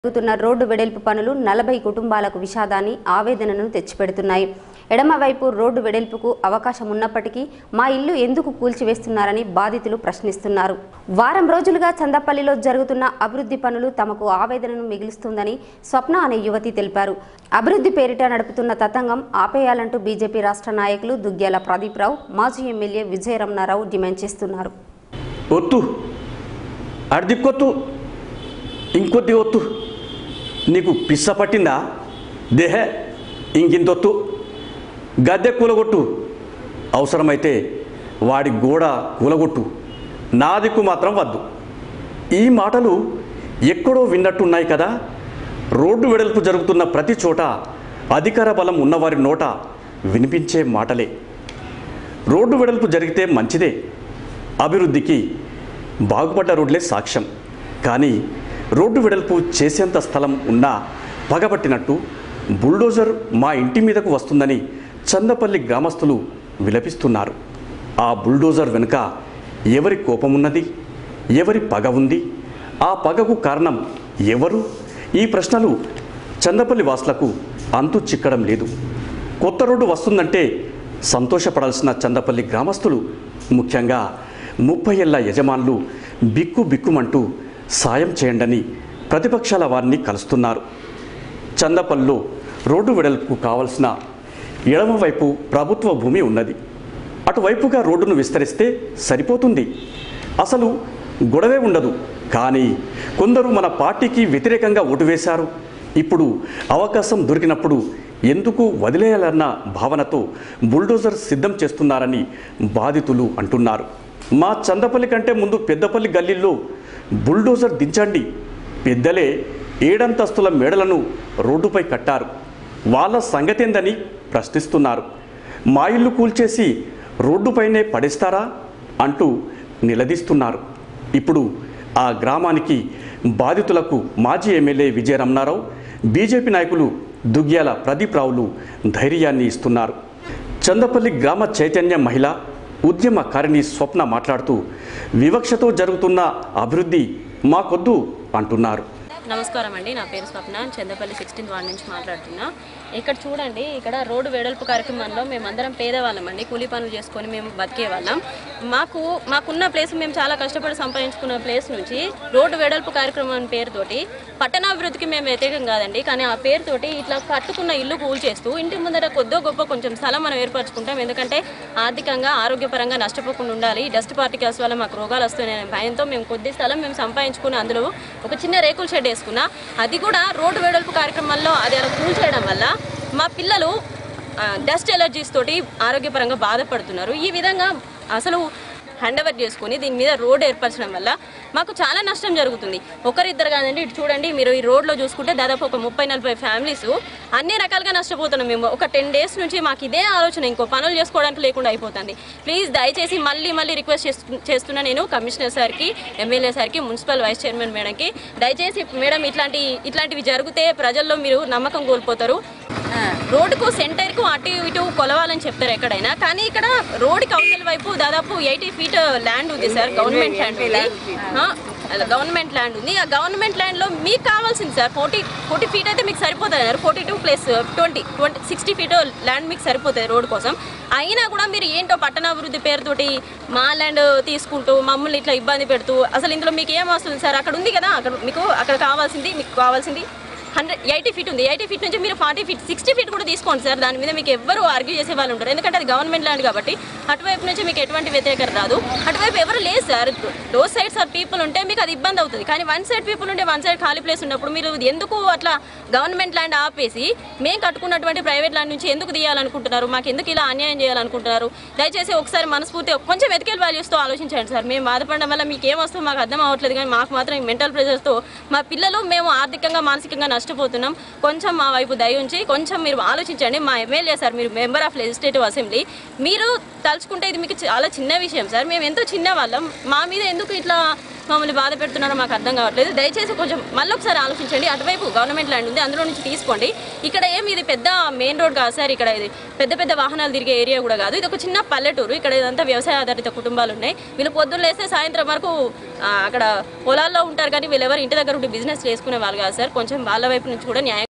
జరుగుతున్న రోడ్డు వెడల్పు పనులు నలభై కుటుంబాలకు విషాదాన్ని ఆవేదనను తెచ్చిపెడుతున్నాయి ఎడమవైపు రోడ్డు వెడల్పుకు అవకాశం ఉన్నప్పటికీ మా ఇల్లు ఎందుకు కూల్చివేస్తున్నారని బాధితులు ప్రశ్నిస్తున్నారు వారం రోజులుగా చందపల్లిలో జరుగుతున్న అభివృద్ధి పనులు తమకు ఆవేదనను మిగులుస్తుందని స్వప్న అనే యువతి తెలిపారు అభివృద్ధి పేరిట నడుపుతున్న తతంగం ఆపేయాలంటూ బీజేపీ రాష్ట్ర నాయకులు దుగ్గ్యాల ప్రదీప్ రావు మాజీ ఎమ్మెల్యే విజయరమణారావు డిమాండ్ చేస్తున్నారు ఒత్తు అర్దిక్కొత్తు ఇంకొద్ది ఒత్తు నీకు పిస్స పట్టిందా దేహే ఇంకింతొత్తు గద్దె కూలగొట్టు అవసరమైతే వాడి గోడ కూలగొట్టు నా దిక్కు మాత్రం వద్దు ఈ మాటలు ఎక్కడో విన్నట్టున్నాయి కదా రోడ్డు వెడల్పు జరుగుతున్న ప్రతి చోట అధికార బలం ఉన్నవారి నోట వినిపించే మాటలే రోడ్డు వెడల్పు జరిగితే మంచిదే అభివృద్ధికి బాగుపడ్డ రోడ్లే సాక్ష్యం కానీ రోడ్డు వెడల్పు చేసేంత స్థలం ఉన్నా పగబట్టినట్టు బుల్డోజర్ మా ఇంటి మీదకు వస్తుందని చందపల్లి గ్రామస్తులు విలపిస్తున్నారు ఆ బుల్డోజర్ వెనుక ఎవరి కోపమున్నది ఎవరి పగ ఉంది ఆ పగకు కారణం ఎవరు ఈ ప్రశ్నలు చందపల్లి వాసులకు అంతు చిక్కడం లేదు కొత్త రోడ్డు వస్తుందంటే సంతోషపడాల్సిన చందపల్లి గ్రామస్తులు ముఖ్యంగా ముప్పై ఏళ్ల యజమానులు బిక్కు బిక్కుమంటూ సాయం చేయండని ప్రతిపక్షాల వారిని కలుస్తున్నారు చందపల్లిలో రోడ్డు వెడల్పుకు కావలసిన ఎడమవైపు ప్రభుత్వ భూమి ఉన్నది అటువైపుగా రోడ్డును విస్తరిస్తే సరిపోతుంది అసలు గొడవే ఉండదు కానీ కొందరు మన పార్టీకి వ్యతిరేకంగా ఓటు వేశారు ఇప్పుడు అవకాశం దొరికినప్పుడు ఎందుకు వదిలేయాలన్న భావనతో బుల్డోజర్ సిద్ధం చేస్తున్నారని బాధితులు అంటున్నారు మా చందపల్లి కంటే ముందు పెద్దపల్లి గల్లీల్లో బుల్డోజర్ దించండి పెద్దలే ఏడంతస్తుల మేడలను రోడ్డుపై కట్టారు వాళ్ళ సంగతేందని ప్రశ్నిస్తున్నారు మా ఇల్లు కూల్చేసి రోడ్డుపైనే పడేస్తారా అంటూ నిలదీస్తున్నారు ఇప్పుడు ఆ గ్రామానికి బాధితులకు మాజీ ఎమ్మెల్యే విజయరమణారావు బీజేపీ నాయకులు దుగ్గ్యాల ప్రదీప్ రావులు ధైర్యాన్ని ఇస్తున్నారు చందపల్లి గ్రామ చైతన్య మహిళ ఉద్యమకారిణి స్వప్న మాట్లాడుతూ వివక్షతో జరుగుతున్న అభివృద్ధి మాకొద్దు అంటున్నారు నమస్కారం అండి నా పేరు స్వప్న చందపల్లి సిక్స్టీన్త్ వార్డ్ నుంచి మాట్లాడుతున్నా ఇక్కడ చూడండి ఇక్కడ రోడ్డు వెడల్పు కార్యక్రమంలో మేమందరం పేదవాళ్ళం అండి కూలీ పనులు చేసుకొని మేము బతికే వాళ్ళం మాకు మాకున్న ప్లేస్ మేము చాలా కష్టపడి సంపాదించుకున్న ప్లేస్ నుంచి రోడ్డు వెడల్పు కార్యక్రమం పేరుతోటి పట్టణాభివృద్ధికి మేము వ్యతిరేకం కాదండి కానీ ఆ పేరుతోటి ఇట్లా కట్టుకున్న ఇల్లు కూల్చేస్తూ ఇంటి ముందర కొద్దో గొప్ప కొంచెం స్థలం మనం ఏర్పరచుకుంటాం ఎందుకంటే ఆర్థికంగా ఆరోగ్యపరంగా నష్టపోకుండా ఉండాలి డస్ట్ పార్టికల్స్ వల్ల మాకు రోగాలు వస్తున్నాయనే భయంతో మేము కొద్ది స్థలం మేము సంపాదించుకుని అందులో ఒక చిన్న రేకుల షెడ్ వేసుకున్నా అది కూడా రోడ్డు వెడల్పు కార్యక్రమంలో అది అలా కూల్చేయడం వల్ల మా పిల్లలు డస్ట్ ఎలర్జీస్ తోటి ఆరోగ్యపరంగా బాధపడుతున్నారు ఈ విధంగా అసలు హ్యాండ్ ఓవర్ చేసుకొని దీని మీద రోడ్ ఏర్పరచడం వల్ల మాకు చాలా నష్టం జరుగుతుంది ఒకరిద్దరు కాదండి ఇటు చూడండి మీరు ఈ రోడ్లో చూసుకుంటే దాదాపు ఒక ముప్పై నలభై ఫ్యామిలీస్ అన్ని రకాలుగా నష్టపోతున్నాం మేము ఒక టెన్ డేస్ నుంచి మాకు ఇదే ఆలోచన ఇంకో పనులు చేసుకోవడానికి లేకుండా అయిపోతుంది ప్లీజ్ దయచేసి మళ్ళీ మళ్ళీ రిక్వెస్ట్ చేస్తున్నా నేను కమిషనర్ సార్కి ఎమ్మెల్యే సార్కి మున్సిపల్ వైస్ చైర్మన్ మేడంకి దయచేసి మేడం ఇట్లాంటి ఇట్లాంటివి జరిగితే ప్రజల్లో మీరు నమ్మకం కోల్పోతారు ఆ, రోడ్డుకు సెంటర్కు అటు ఇటు కొలవాలని చెప్తారు ఎక్కడైనా కానీ ఇక్కడ రోడ్డుకి అవతల వైపు దాదాపు ఎయిటీ ఫీట్ ల్యాండ్ ఉంది సార్ గవర్నమెంట్ ల్యాండ్ ఉంది ఆ, అలా గవర్నమెంట్ ల్యాండ్ ఉంది ఆ గవర్నమెంట్ ల్యాండ్లో మీకు కావాల్సింది సార్ ఫోర్టీ ఫోర్టీ ఫీట్ అయితే మీకు సరిపోతుంది sir forty two plus twenty twenty sixty feet land మీకు సరిపోతుంది రోడ్ కోసం అయినా కూడా మీరు ఏంటో పట్టణాభివృద్ధి పేరుతోటి మా ల్యాండ్ తీసుకుంటూ మమ్మల్ని ఇట్లా ఇబ్బంది పెడుతూ అసలు ఇందులో మీకు ఏం వస్తుంది సార్ అక్కడ ఉంది కదా అక్కడ మీకు అక్కడ కావాల్సింది మీకు కావాల్సింది హండ్రెడ్ ఎయిటీ ఫీట్ ఉంది ఎయిటీ ఫీట్ నుంచి మీరు ఫార్టీ ఫీట్ సిక్స్టీ ఫీట్ కూడా తీసుకోండి సార్ దాని మీద మీకు ఎవ్వరు ఆర్గ్యూ చేసే వాళ్ళు ఉంటారు ఎందుకంటే అది గవర్నమెంట్ ల్యాండ్ కాబట్టి అటువైపు నుంచి మీకు ఎటువంటి వ్యతిరేకత రాదు అటువైపు ఎవరు లేదు sir two sides are people ఉంటే మీకు అది ఇబ్బంది అవుతుంది కానీ వన్ సైడ్ పీపుల్ ఉంటే వన్ సైడ్ ఖాళీ ప్లేస్ ఉన్నప్పుడు మీరు ఎందుకు అట్లా గవర్నమెంట్ ల్యాండ్ ఆపేసి మేము కట్టుకున్నటువంటి ప్రైవేట్ ల్యాండ్ నుంచి ఎందుకు తీయాలనుకుంటున్నారు మాకు ఎందుకు ఇలా అన్యాయం చేయాలనుకుంటున్నారు దయచేసి ఒకసారి మనస్ఫూర్తి కొంచెం ఎథికల్ వాల్యూస్తో ఆలోచించండి సార్ మేము బాధపడడం వల్ల మీకు ఏం వస్తుందో మాకు అర్థం అవ్వట్లేదు కానీ మాకు మాత్రం మెంటల్ ప్రెషర్స్తో మా పిల్లలు మేము ఆర్థికంగా మానసికంగా నష్టపోతున్నాం కొంచెం మా వైపు దయ ఉంచి కొంచెం మీరు ఆలోచించండి మా ఎమ్మెల్యే సార్ మీరు మెంబర్ ఆఫ్ లెజిస్లేటివ్ అసెంబ్లీ మీరు తలుచుకుంటే ఇది మీకు చాలా చిన్న విషయం సార్ మేము ఎంతో చిన్న వాళ్ళం మా మీద ఎందుకు ఇట్లా మమ్మల్ని బాధ పెడుతున్నారో మాకు అర్థం కావట్లేదు దయచేసి కొంచెం మళ్ళీ ఒకసారి ఆలోచించండి అటువైపు గవర్నమెంట్ ల్యాండ్ ఉంది అందులో నుంచి తీసుకోండి ఇక్కడ ఏమి ఇది పెద్ద మెయిన్ రోడ్ కాదు సార్ ఇక్కడ ఇది పెద్ద పెద్ద వాహనాలు తిరిగే ఏరియా కూడా కాదు ఇది ఒక చిన్న పల్లెటూరు ఇక్కడ ఇదంతా వ్యవసాయ ఆధారిత కుటుంబాలు ఉన్నాయి వీళ్ళు పొద్దున్న లేస్తే సాయంత్రం వరకు ఆ, అక్కడ పొలాల్లో ఉంటారు కానీ వీళ్ళు ఎవరు ఇంటి దగ్గర ఉండి బిజినెస్ చేసుకునే వాళ్ళు కాదు సార్ కొంచెం వాళ్ళ వైపు నుంచి కూడా న్యాయం